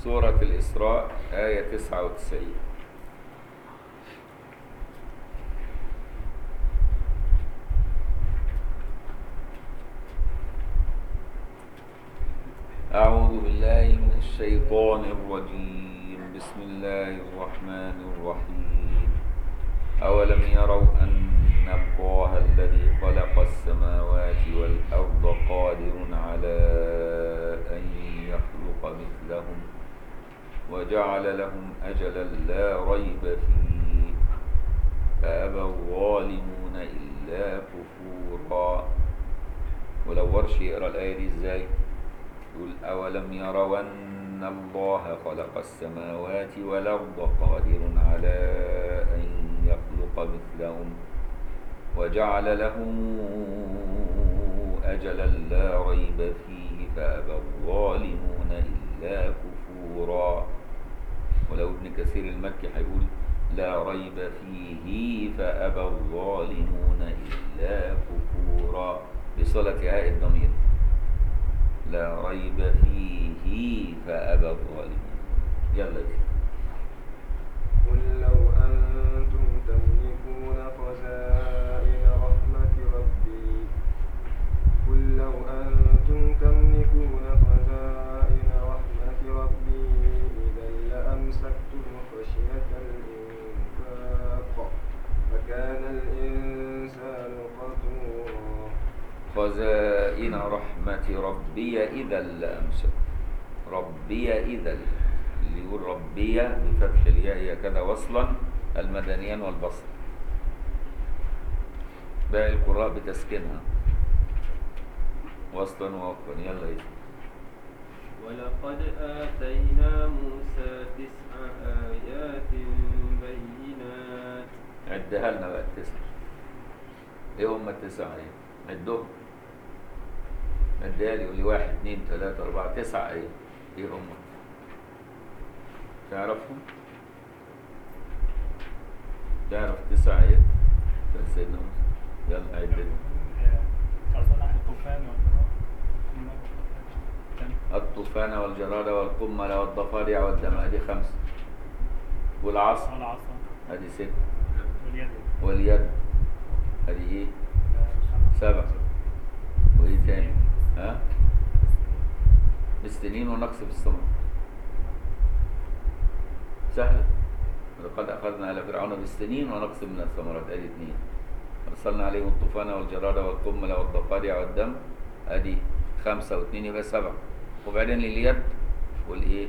سورة الإسراء آية 99 أعوذ بالله من الشيطان الرجيم بسم الله الرحمن الرحيم أولم يروا أن الله الذي خلق السماوات والأرض قادر على أن يخلق مثلهم وجعل لهم أجلا لا ريب فيه فأبى الظالمون إلا كفورا ولو ورش يقرأ الآية دي إزاي يقول أولم يروا أن الله خلق السماوات والأرض قادر على أن يخلق مثلهم وجعل لهم أجلا لا ريب فيه فأبى الظالمون إلا كفورا ولو ابن كثير المكي هيقول لا ريب فيه فأبى الظالمون إلا كفورا بصلة هاء الضمير لا ريب فيه فأبى الظالمون يلا يا سيدي. قل لو أنتم تملكون خزائن رحمة ربي قل لو أنتم تملكون خزائن رحمة ربي إذا لأمسكتم خشية الإنفاق فكان الإنسان قتورا خزائن رحمة ربي إذا لأمسك ربي إذا اللي يقول ربي بفتح الياء هي كذا وصلا المدنيان والبصر باقي القراء بتسكينها وصلا ووقفا يلا يا سيدي. ولقد آتينا موسى تسع آيات بينات عدها لنا بقى التسع ايه هم التسع ايه عدهم عدها لي يقول لي واحد اثنين ثلاثة أربعة تسع ايه ايه هم تعرفهم تعرف تسع ايه كان سيدنا موسى يلا عد لنا. أرسلنا عن الطوفان والجراد الطوفان والجراد والقمل والضفادع والدم ادي خمسة والعصر والعصا ادي ست واليد واليد ادي ايه سبعة وايه تاني ها بالسنين ونقص في الثمر سهل ولقد اخذنا على فرعون بالسنين ونقص من الثمرات ادي اثنين ارسلنا عليهم الطوفان والجراد والقمل والضفادع والدم ادي خمسة واثنين يبقى سبعة وبعدين اليد والايه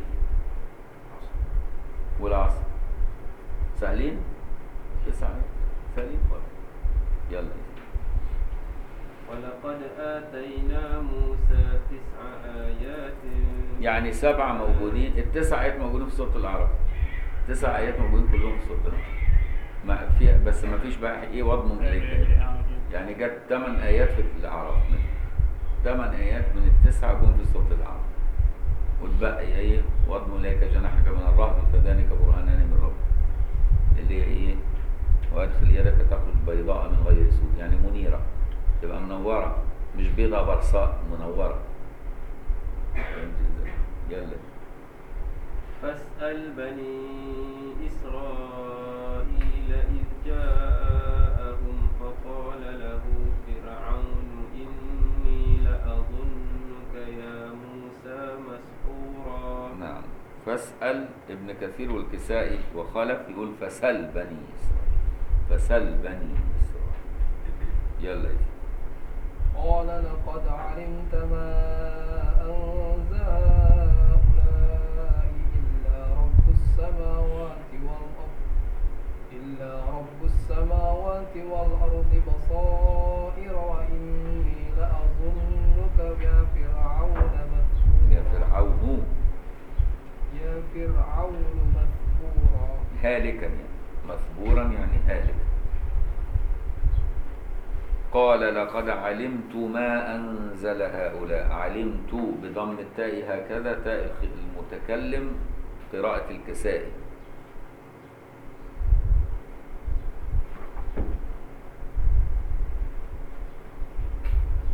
والعصر سهلين تسعة سهلين خالص يلا يا سيدي. ولقد آتينا موسى تسع آيات يعني سبعة موجودين التسع آيات موجودين في سورة الأعراف تسع آيات موجودين كلهم في سورة الأعراف ما في بس ما فيش بقى إيه وضم إليك يعني جت ثمان آيات في الأعراف ثمان آيات من التسعة جم في سورة الأعراف والباقي إيه وضم إليك جناحك من الرهب فذلك برهانان من ربك اللي هي إيه وأدخل يدك تخرج بيضاء من غير سوء يعني منيرة تبقى منورة مش بيضاء برصاء منورة فهمت إزاي؟ يلا فاسأل بني إسرائيل إذ جاءهم فقال له فرعون إني لأظنك يا موسى مسحورا نعم فاسأل ابن كثير والكسائي وخلف يقول فسل بني إسرائيل فسل بني إسرائيل يلا يا سيدي. قال لقد علمت ما أنزل هؤلاء إلا رب السماوات والأرض إلا رب السماوات والأرض بصائر وإني لأظنك يا فرعون يا مثبورا فرعون يا فرعون مثبورا هالكا يعني مثبورا يعني هالكا قال لقد علمت ما أنزل هؤلاء علمت بضم التاء هكذا تاء الخ- المتكلم قراءة الكسائي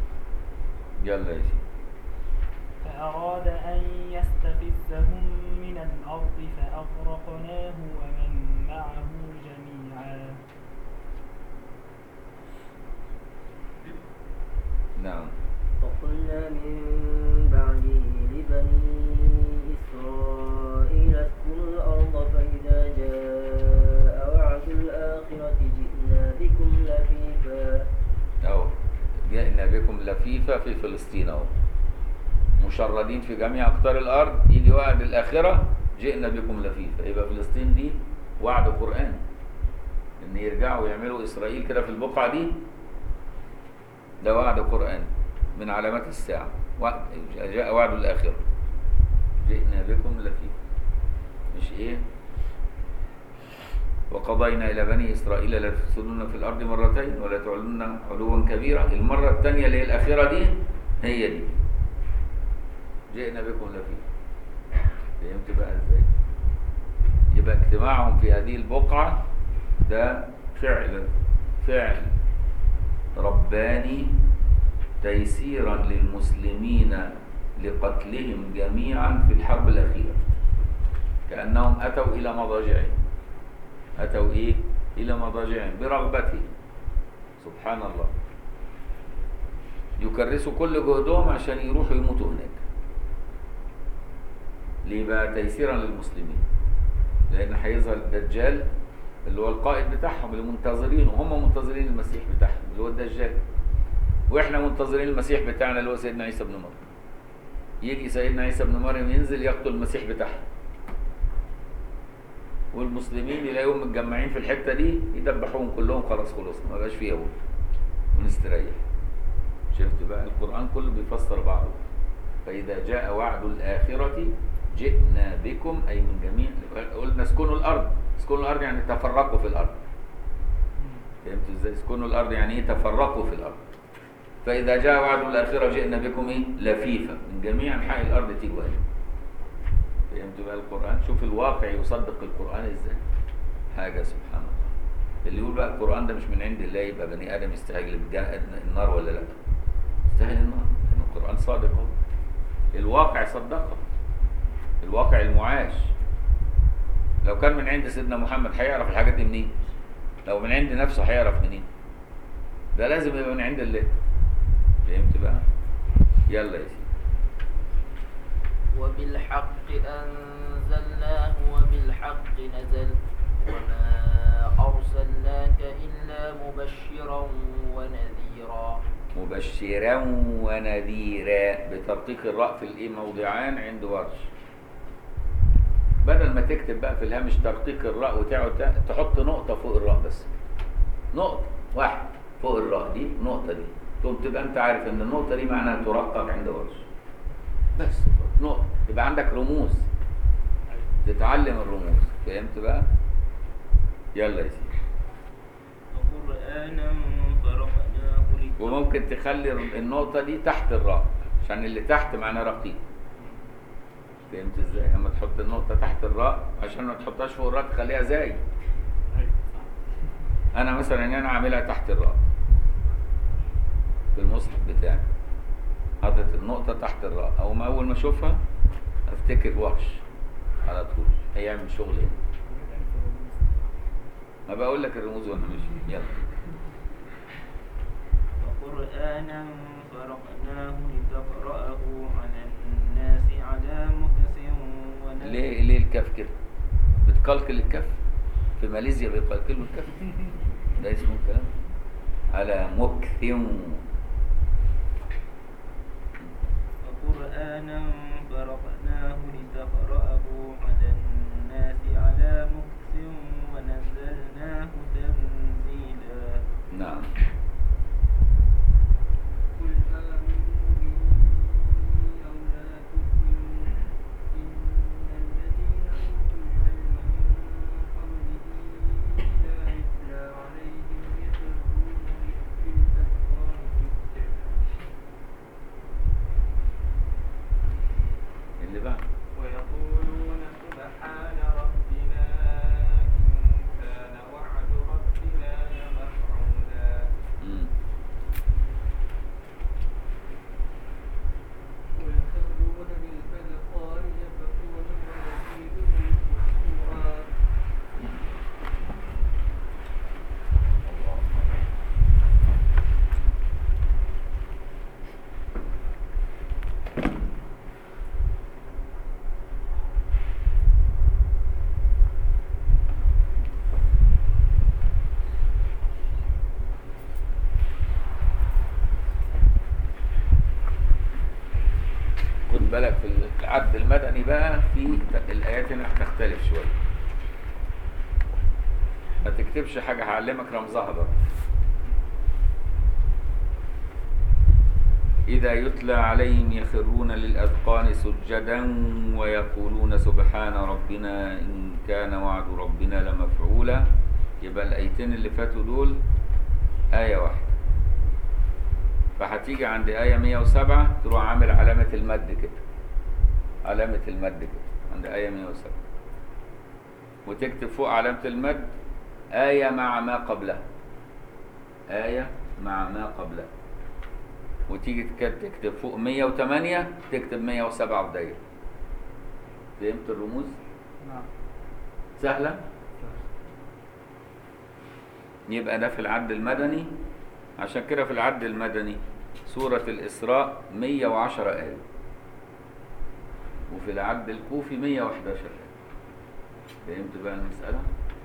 يلا يا سيدي فأراد أن يستفزهم من الأرض فأغرقناه ومن معه جميعا نعم وقلنا من بعده لبني إسرائيل اسكنوا الأرض فإذا جاء وعد الآخرة جئنا بكم لفيفا أهو جئنا بكم لفيفة في فلسطين أهو مشردين في جميع أقطار الأرض يجي وعد الآخرة جئنا بكم لفيفة يبقى فلسطين دي وعد قرآن إن يرجعوا يعملوا إسرائيل كده في البقعة دي ده وعد قرآن من علامات الساعة وعد جاء وعد الآخرة جئنا بكم لفيفة مش إيه وقضينا إلى بني إسرائيل لا تفسدون في الأرض مرتين ولا تعلن علوا كبيرا المرة الثانية اللي هي الأخيرة دي هي دي جئنا بكم لفيفة فهمت بقى إزاي يبقى اجتماعهم في هذه البقعة ده فعل فعل رباني تيسيرا للمسلمين لقتلهم جميعا في الحرب الأخيرة كأنهم أتوا إلى مضاجعهم أتوا إيه؟ إلى مضاجعهم برغبتهم سبحان الله يكرسوا كل جهدهم عشان يروحوا يموتوا هناك ليه بقى تيسيرا للمسلمين لأن هيظهر الدجال اللي هو القائد بتاعهم اللي منتظرينه هم منتظرين المسيح بتاعهم اللي هو الدجال واحنا منتظرين المسيح بتاعنا اللي هو سيدنا عيسى بن مريم يجي سيدنا عيسى بن مريم ينزل يقتل المسيح بتاعهم والمسلمين يلاقيهم متجمعين في الحته دي يدبحوهم كلهم خلاص خلصنا ما بقاش فيه يهود ونستريح شفت بقى القران كله بيفسر بعضه فاذا جاء وعد الاخره جئنا بكم اي من جميع قلنا اسكنوا الارض اسكنوا الارض يعني تفرقوا في الارض فهمت ازاي اسكنوا الارض يعني ايه تفرقوا في الارض فاذا جاء وعد الاخره جئنا بكم ايه لفيفا من جميع انحاء الارض تيجوا هنا فهمت بقى القرآن شوف الواقع يصدق القرآن ازاي حاجة سبحان الله اللي يقول بقى القرآن ده مش من عند الله يبقى بني آدم يستاهل الج- النار ولا لا يستاهل النار لأن القرآن صادق اهو الواقع صدقه الواقع المعاش لو كان من عند سيدنا محمد هيعرف الحاجات دي منين لو من عند نفسه هيعرف منين ده لازم يبقى من عند الله فهمت بقى يلا يا سيدي وبالحق أنزلناه وبالحق نزل وما أرسلناك إلا مبشرا ونذيرا مبشرا ونذيرا بترقيق الراء في الايه موضعان عند ورش بدل ما تكتب بقى في الهامش ترقيق الراء وتقعد ت- تحط نقطة فوق الراء بس نقطة واحد فوق الراء دي نقطة دي تقوم تبقى انت عارف ان النقطة دي معناها ترقق عند ورش بس نقطة يبقى عندك رموز تتعلم الرموز فهمت بقى يلا يا سيدي وقرآنا فرقناه لتقرأ وممكن تخلي النقطة دي تحت الراء عشان اللي تحت معناه رقيق فهمت ازاي؟ اما تحط النقطة تحت الراء عشان ما تحطهاش فوق الراء تخليها زي أيوة صح انا مثلا انا عاملها تحت الراء في المصحف بتاعي حاطط النقطة تحت الراء او ما اول ما اشوفها افتكر وحش على طول هيعمل شغل هنا ما بقول لك الرموز وانا ماشي يلا وقرآنا فرقناه لتقرأه على الناس على مكث ونزل ليه ليه الكاف كده؟ بتقلقل الكف في ماليزيا بيقلقلوا الكف ده اسمه الكلام على مكث وقرآنا فرقناه لتقرأه على الناس على مكث ونزلناه تنزيلا نعم قل آمنوا به أو لا تؤمنوا إن الذين أوتوا العلم من قبله إذا يتلى عليهم يخرون للأذقان سجدا اللي بعد ويرى بقى في ت- الآيات هنا هتختلف شوية ما تكتبش حاجة هعلمك رمزها بقى إذا يتلى عليهم يخرون للأذقان سجدا ويقولون سبحان ربنا إن كان وعد ربنا لمفعولا يبقى الآيتين اللي فاتوا دول آية واحدة فهتيجي عند آية 107 تروح عامل علامة المد كده علامة المد كده عند آية 107 وتكتب فوق علامة المد آية مع ما قبلها آية مع ما قبلها وتيجي تك- تكتب فوق 108 تكتب 107 بداية فهمت الرموز؟ نعم سهلة؟ يبقى ده في العد المدني عشان كده في العد المدني سورة الإسراء 110 آية وفي العد الكوفي 111 آية فهمت بقى المسألة؟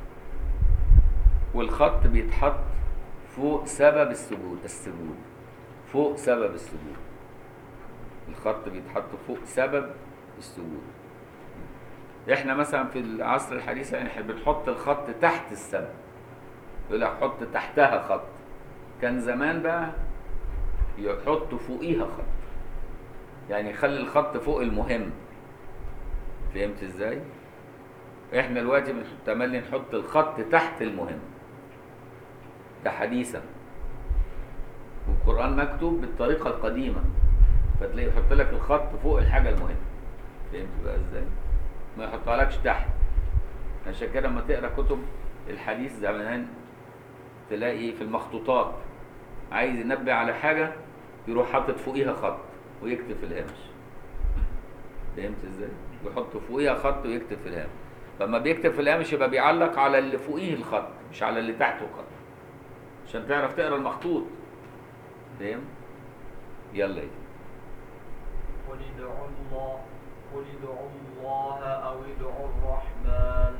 والخط بيتحط فوق سبب السجود السجود فوق سبب السجود الخط بيتحط فوق سبب السجود احنا مثلا في العصر الحديث يعني احنا بنحط الخط تحت السبب يقول لك حط تحتها خط كان زمان بقى يحط فوقيها خط يعني يخلي الخط فوق المهم فهمت ازاي احنا دلوقتي بنتملي نحط الخط تحت المهم ده حديثا والقرآن مكتوب بالطريقة القديمة فتلاقيه يحط لك الخط فوق الحاجة المهمة فهمت بقى ازاي؟ ما يحطها لكش تحت عشان كده لما تقرا كتب الحديث زمان تلاقي في المخطوطات عايز ينبه على حاجة يروح حاطط فوقيها خط ويكتب في الهامش فهمت ازاي؟ ويحط فوقيها خط ويكتب في الهامش فلما بيكتب في الهامش يبقى بيعلق على اللي فوقيه الخط مش على اللي تحته الخط عشان تعرف تقرا المخطوط فاهم؟ يلا يا قل ادعوا الله قل ادعوا الله أو ادعوا الرحمن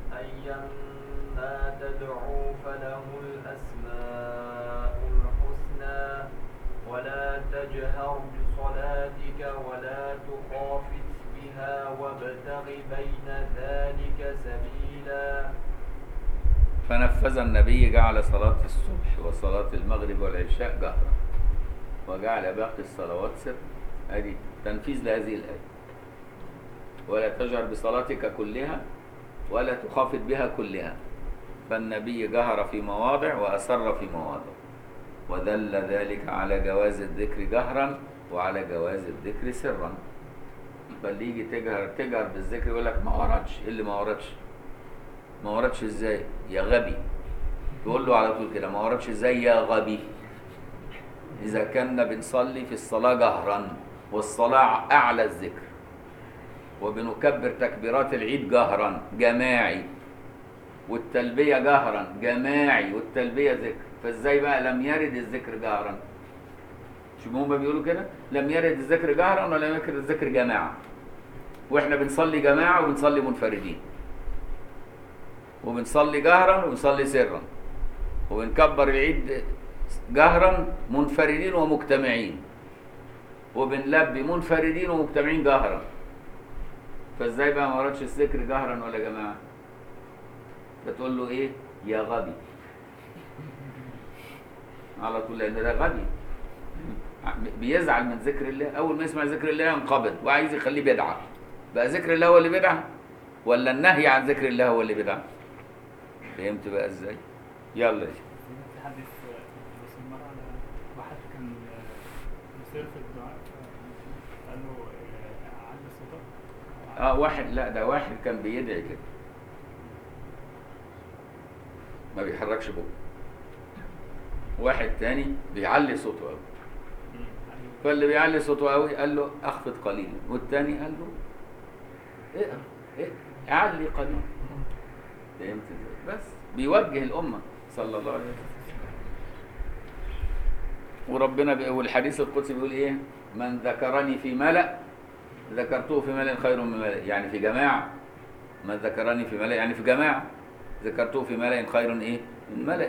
أيما تدعوا فله الأسماء الحسنى ولا تجهر بصلاتك ولا تخافت بها وابتغ بين ذلك سبيلا فنفذ النبي جعل صلاة الصبح وصلاة المغرب والعشاء جهرا وجعل باقي الصلوات سر ادي تنفيذ لهذه الآية ولا تجهر بصلاتك كلها ولا تخافت بها كلها فالنبي جهر في مواضع وأسر في مواضع ودل ذلك على جواز الذكر جهرا وعلى جواز الذكر سرا بل يجي تجهر تجهر بالذكر يقول لك ما وردش إيه اللي ما وردش ما وردش ازاي يا غبي تقول له على طول كده ما وردش ازاي يا غبي اذا كنا بنصلي في الصلاه جهرا والصلاه اعلى الذكر وبنكبر تكبيرات العيد جهرا جماعي والتلبيه جهرا جماعي والتلبيه ذكر فازاي بقى لم يرد الذكر جهرا شوف هما بيقولوا كده لم يرد الذكر جهرا ولم يرد الذكر جماعه واحنا بنصلي جماعه وبنصلي منفردين وبنصلي جهرا وبنصلي سرا وبنكبر العيد جهرا منفردين ومجتمعين وبنلبي منفردين ومجتمعين جهرا فازاي بقى ما وردش الذكر جهرا ولا جماعه فتقول له ايه يا غبي على طول لان ده غبي بيزعل من ذكر الله اول ما يسمع ذكر الله ينقبض وعايز يخليه بدعه بقى ذكر الله هو اللي بدعه ولا النهي عن ذكر الله هو اللي بدعه فهمت بقى ازاي يلا يا شيخ. في حديث بس المرة على واحد كان مسير في الدعاء قال له آه، علي صوتك اه واحد لا ده واحد كان بيدعي كده ما بيحركش بقه واحد تاني بيعلي صوته قوي فاللي بيعلي صوته قوي قال له اخفض قليلا والتاني قال له اقرا اقرا اعلي قليلا فهمت ازاي بس بيوجه الامه صلى الله عليه وسلم وربنا بي... والحديث القدسي بيقول ايه من ذكرني في ملأ ذكرته في ملأ خير من ملأ يعني في جماعة من ذكرني في ملأ يعني في جماعة ذكرته في ملأ خير ايه من ملأ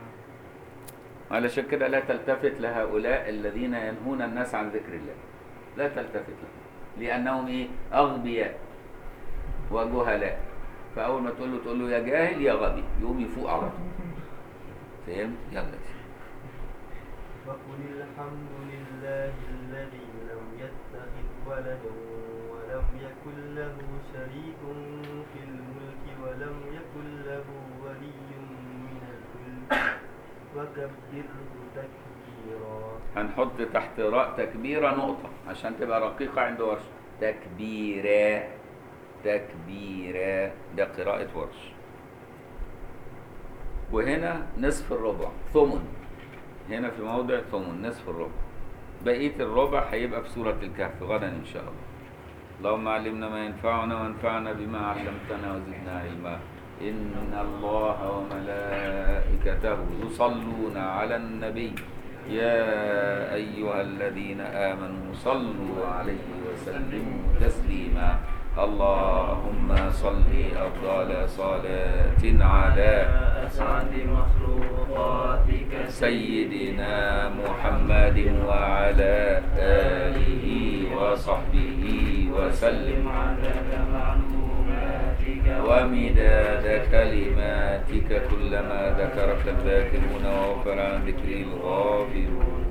علشان كده لا تلتفت لهؤلاء الذين ينهون الناس عن ذكر الله لا تلتفت لهم لأنهم إيه أغبياء وجهلاء فأول ما تقول له تقول له يا جاهل يا غبي يقوم يفوق على طول فهمت؟ يلا يا سيدي. وقل الحمد لله الذي لم يتخذ ولدا ولم يكن له شريك في الملك ولم يكن له ولي من الذل وكبره تكبيرا هنحط تحت راء تكبيرة نقطة عشان تبقى رقيقة عند ورش تكبيرا تكبيرا ده قراءة ورش وهنا نصف الربع ثمن هنا في موضع ثمن نصف الربع بقية الربع هيبقى في سورة الكهف غدا إن شاء الله اللهم علمنا ما ينفعنا وانفعنا بما علمتنا وزدنا علما إن الله وملائكته يصلون على النبي يا أيها الذين آمنوا صلوا عليه وسلموا تسليما اللهم صل أفضل صلاة على أسعد مخلوقاتك سيدنا محمد وعلى آله وصحبه وسلم عدد معلوماتك ومداد كلماتك كلما ذكرك الذاكرون وغفر عن ذكر الغافرون